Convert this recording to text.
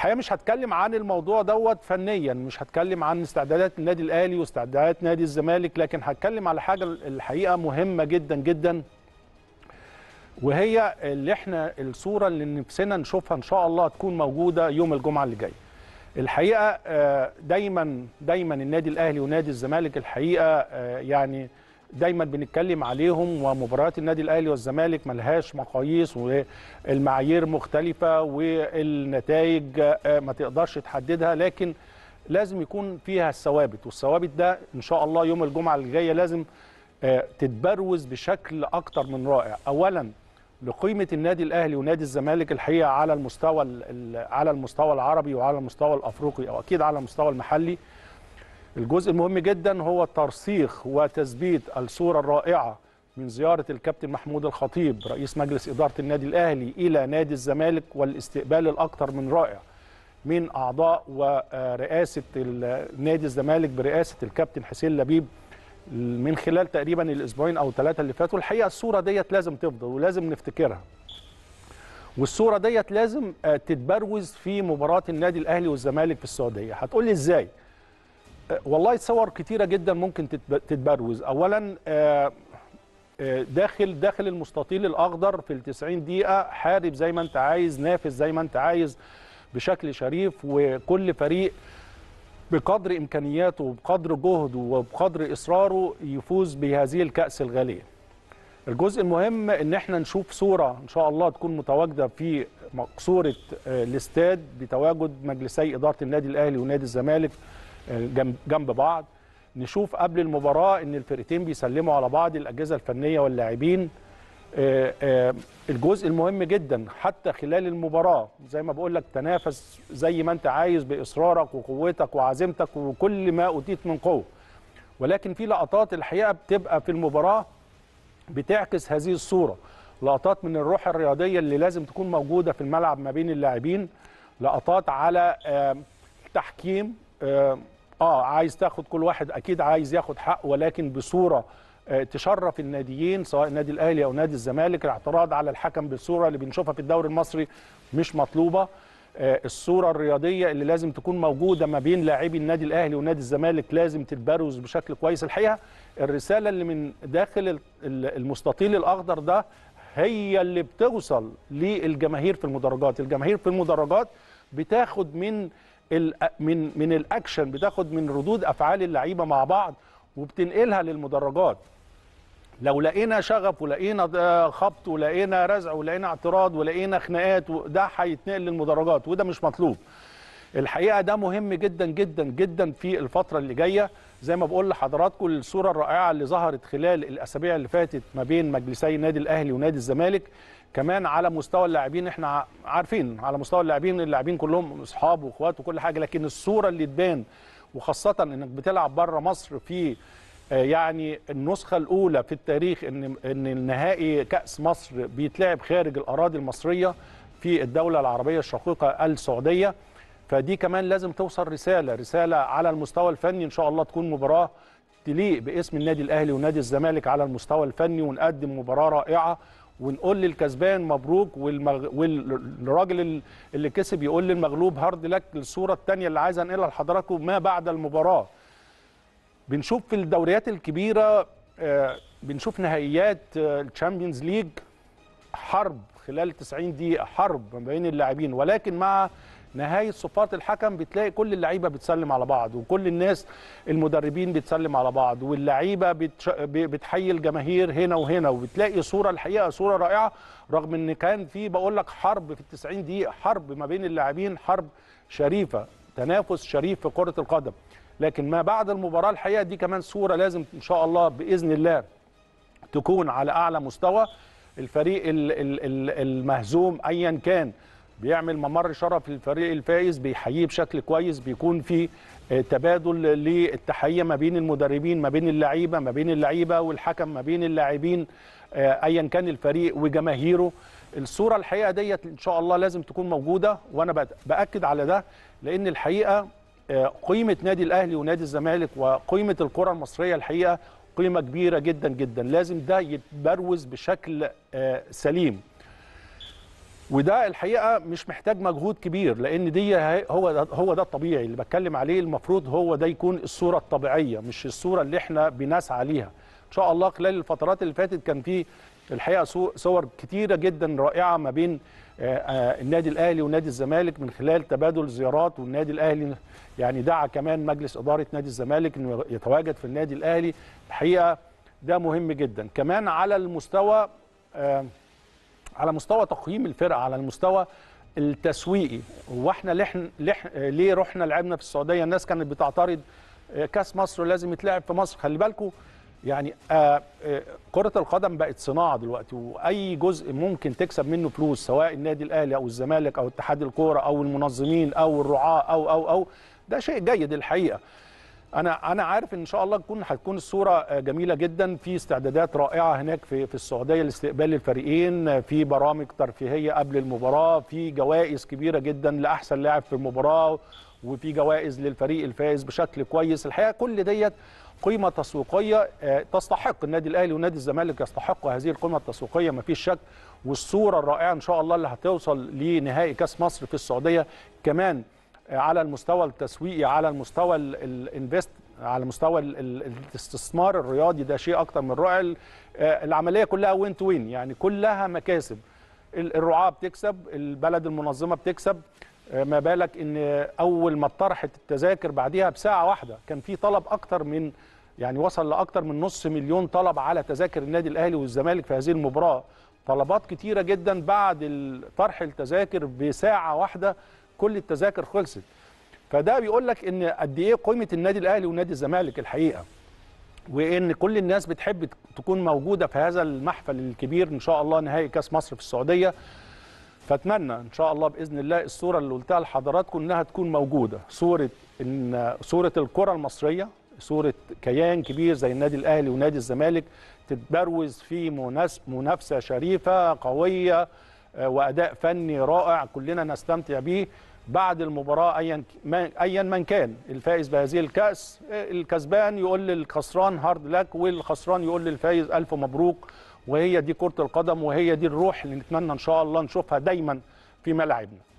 الحقيقه مش هتكلم عن الموضوع دوت فنيا مش هتكلم عن استعدادات النادي الاهلي واستعدادات نادي الزمالك لكن هتكلم على حاجه الحقيقه مهمه جدا جدا وهي اللي احنا الصوره اللي نفسنا نشوفها ان شاء الله تكون موجوده يوم الجمعه اللي جاي الحقيقه آه، دايما دايما النادي الاهلي ونادي الزمالك الحقيقه آه، يعني دايما بنتكلم عليهم ومباريات النادي الاهلي والزمالك ملهاش مقاييس والمعايير مختلفه والنتائج آه، ما تقدرش تحددها لكن لازم يكون فيها الثوابت والثوابت ده ان شاء الله يوم الجمعه اللي جايه لازم آه، تتبروز بشكل اكتر من رائع اولا لقيمه النادي الاهلي ونادي الزمالك الحقيقه على المستوى ال- ال- على المستوى العربي وعلى المستوى الافريقي او اكيد على المستوى المحلي الجزء المهم جدا هو ترسيخ وتثبيت الصوره الرائعه من زياره الكابتن محمود الخطيب رئيس مجلس اداره النادي الاهلي الى نادي الزمالك والاستقبال الاكثر من رائع من اعضاء ورئاسه ال- نادي الزمالك برئاسه الكابتن حسين لبيب من خلال تقريبا الاسبوعين او ثلاثه اللي فاتوا الحقيقه الصوره ديت لازم تفضل ولازم نفتكرها والصوره ديت لازم آه، تتبروز في مباراه النادي الاهلي والزمالك في السعوديه هتقول لي ازاي آه، والله صور كتيره جدا ممكن تتب- تتبروز اولا آه، آه، داخل داخل المستطيل الاخضر في ال 90 دقيقه حارب زي ما انت عايز نافذ زي ما انت عايز بشكل شريف وكل فريق بقدر امكانياته وبقدر جهده وبقدر اصراره يفوز بهذه الكاس الغاليه. الجزء المهم ان احنا نشوف صوره ان شاء الله تكون متواجده في مقصوره آه، الاستاد بتواجد مجلسي اداره النادي الاهلي ونادي الزمالك آه، جنب جنب بعض. نشوف قبل المباراه ان الفرقتين بيسلموا على بعض الاجهزه الفنيه واللاعبين. آه، آه، الجزء المهم جدا حتى خلال المباراه زي ما بقول لك تنافس زي ما انت عايز باصرارك وقوتك وعزيمتك وكل ما اوتيت من قوه ولكن في لقطات الحقيقه بتبقى في المباراه بتعكس هذه الصوره لقطات من الروح الرياضيه اللي لازم تكون موجوده في الملعب ما بين اللاعبين لقطات على آه، التحكيم آه، اه عايز تاخد كل واحد اكيد عايز ياخد حق ولكن بصوره آه، تشرف الناديين سواء النادي الاهلي او نادي الزمالك الاعتراض على الحكم بالصوره اللي بنشوفها في الدوري المصري مش مطلوبه آه، الصوره الرياضيه اللي لازم تكون موجوده ما بين لاعبي النادي الاهلي ونادي الزمالك لازم تتبرز بشكل كويس الحقيقه الرساله اللي من داخل ال- ال- المستطيل الاخضر ده هي اللي بتوصل للجماهير في المدرجات الجماهير في المدرجات بتاخد من ال- من من الاكشن بتاخد من ردود افعال اللعيبه مع بعض وبتنقلها للمدرجات لو لقينا شغف ولقينا ده خبط ولقينا رزع ولقينا اعتراض ولقينا خناقات ده هيتنقل للمدرجات وده مش مطلوب الحقيقه ده مهم جدا جدا جدا في الفتره اللي جايه زي ما بقول لحضراتكم الصوره الرائعه اللي ظهرت خلال الاسابيع اللي فاتت ما بين مجلسي النادي الاهلي ونادي الزمالك كمان على مستوى اللاعبين احنا ع- عارفين على مستوى اللاعبين اللاعبين كلهم اصحاب واخوات وكل حاجه لكن الصوره اللي تبان وخاصه انك بتلعب بره مصر في آه، يعني النسخه الاولى في التاريخ ان ان النهائي كاس مصر بيتلعب خارج الاراضي المصريه في الدوله العربيه الشقيقه السعوديه فدي كمان لازم توصل رساله رساله على المستوى الفني ان شاء الله تكون مباراه تليق باسم النادي الاهلي ونادي الزمالك على المستوى الفني ونقدم مباراه رائعه ونقول للكسبان مبروك والمغ... والراجل ال- اللي كسب يقول للمغلوب هارد لك الصوره الثانيه اللي عايز انقلها لحضراتكم ما بعد المباراه بنشوف في الدوريات الكبيره آه، بنشوف نهائيات الشامبيونز ليج حرب خلال 90 دقيقه حرب ما بين اللاعبين ولكن مع نهايه صفات الحكم بتلاقي كل اللعيبه بتسلم على بعض وكل الناس المدربين بتسلم على بعض واللعيبه بتش... ب- بتحيي الجماهير هنا وهنا وبتلاقي صوره الحقيقه صوره رائعه رغم ان كان في بقول لك حرب في ال 90 دقيقه حرب ما بين اللاعبين حرب شريفه تنافس شريف في كره القدم لكن ما بعد المباراه الحقيقه دي كمان صوره لازم ان شاء الله باذن الله تكون على اعلى مستوى الفريق ال- ال- ال- المهزوم ايا كان بيعمل ممر شرف للفريق الفائز بيحييه بشكل كويس بيكون في آه، تبادل للتحيه ما بين المدربين ما بين اللعيبه ما بين اللعيبه والحكم ما بين اللاعبين آه، ايا كان الفريق وجماهيره الصوره الحقيقه ديت ان شاء الله لازم تكون موجوده وانا بت- باكد على ده لان الحقيقه آه، قيمه نادي الاهلي ونادي الزمالك وقيمه الكره المصريه الحقيقه قيمه كبيره جدا جدا لازم ده يتبروز بشكل آه، سليم وده الحقيقه مش محتاج مجهود كبير لان دي هي- هو ده هو ده الطبيعي اللي بتكلم عليه المفروض هو ده يكون الصوره الطبيعيه مش الصوره اللي احنا بنسعى ليها ان شاء الله خلال الفترات اللي فاتت كان في الحقيقه صو- صور كتيره جدا رائعه ما بين آه، آه، النادي الاهلي ونادي الزمالك من خلال تبادل زيارات والنادي الاهلي يعني دعا كمان مجلس اداره نادي الزمالك انه يتواجد في النادي الاهلي الحقيقه ده مهم جدا كمان على المستوى آه، على مستوى تقييم الفرقه على المستوى التسويقي واحنا لح... لح... ليه رحنا لعبنا في السعوديه الناس كانت بتعترض آه، كاس مصر لازم يتلعب في مصر خلي بالكم يعني آه، آه، كرة القدم بقت صناعة دلوقتي وأي جزء ممكن تكسب منه فلوس سواء النادي الأهلي أو الزمالك أو اتحاد الكورة أو المنظمين أو الرعاة أو أو أو ده شيء جيد الحقيقة انا انا عارف ان شاء الله تكون هتكون الصوره آه، جميله جدا في استعدادات رائعه هناك في في السعوديه لاستقبال الفريقين آه، في برامج ترفيهيه قبل المباراه في جوائز كبيره جدا لاحسن لاعب في المباراه وفي جوائز للفريق الفائز بشكل كويس الحقيقه كل ديت قيمه تسويقيه آه، تستحق النادي الاهلي ونادي الزمالك يستحقوا هذه القيمه التسويقيه ما فيش شك والصوره الرائعه ان شاء الله اللي هتوصل لنهائي كاس مصر في السعوديه كمان على المستوى التسويقي على المستوى الانفست على مستوى ال- ال- الاستثمار الرياضي ده شيء اكتر من رائع ال- آه، العمليه كلها وين تو وين يعني كلها مكاسب ال- الرعاه بتكسب البلد المنظمه بتكسب آه، ما بالك ان اول ما اتطرحت التذاكر بعديها بساعه واحده كان في طلب اكتر من يعني وصل لاكتر من نص مليون طلب على تذاكر النادي الاهلي والزمالك في هذه المباراه طلبات كتيره جدا بعد ال- طرح التذاكر بساعه واحده كل التذاكر خلصت فده بيقول لك ان قد ايه قيمه النادي الاهلي ونادي الزمالك الحقيقه وان كل الناس بتحب تكون موجوده في هذا المحفل الكبير ان شاء الله نهائي كاس مصر في السعوديه فاتمنى ان شاء الله باذن الله الصوره اللي قلتها لحضراتكم انها تكون موجوده صوره ان صوره الكره المصريه صوره كيان كبير زي النادي الاهلي ونادي الزمالك تتبروز في مناس- منافسه شريفه قويه آه، واداء فني رائع كلنا نستمتع بيه بعد المباراه ايا ما ايا من كان الفائز بهذه الكاس آه، الكسبان يقول للخسران هارد لك والخسران يقول للفايز الف مبروك وهي دي كره القدم وهي دي الروح اللي نتمنى ان شاء الله نشوفها دايما في ملاعبنا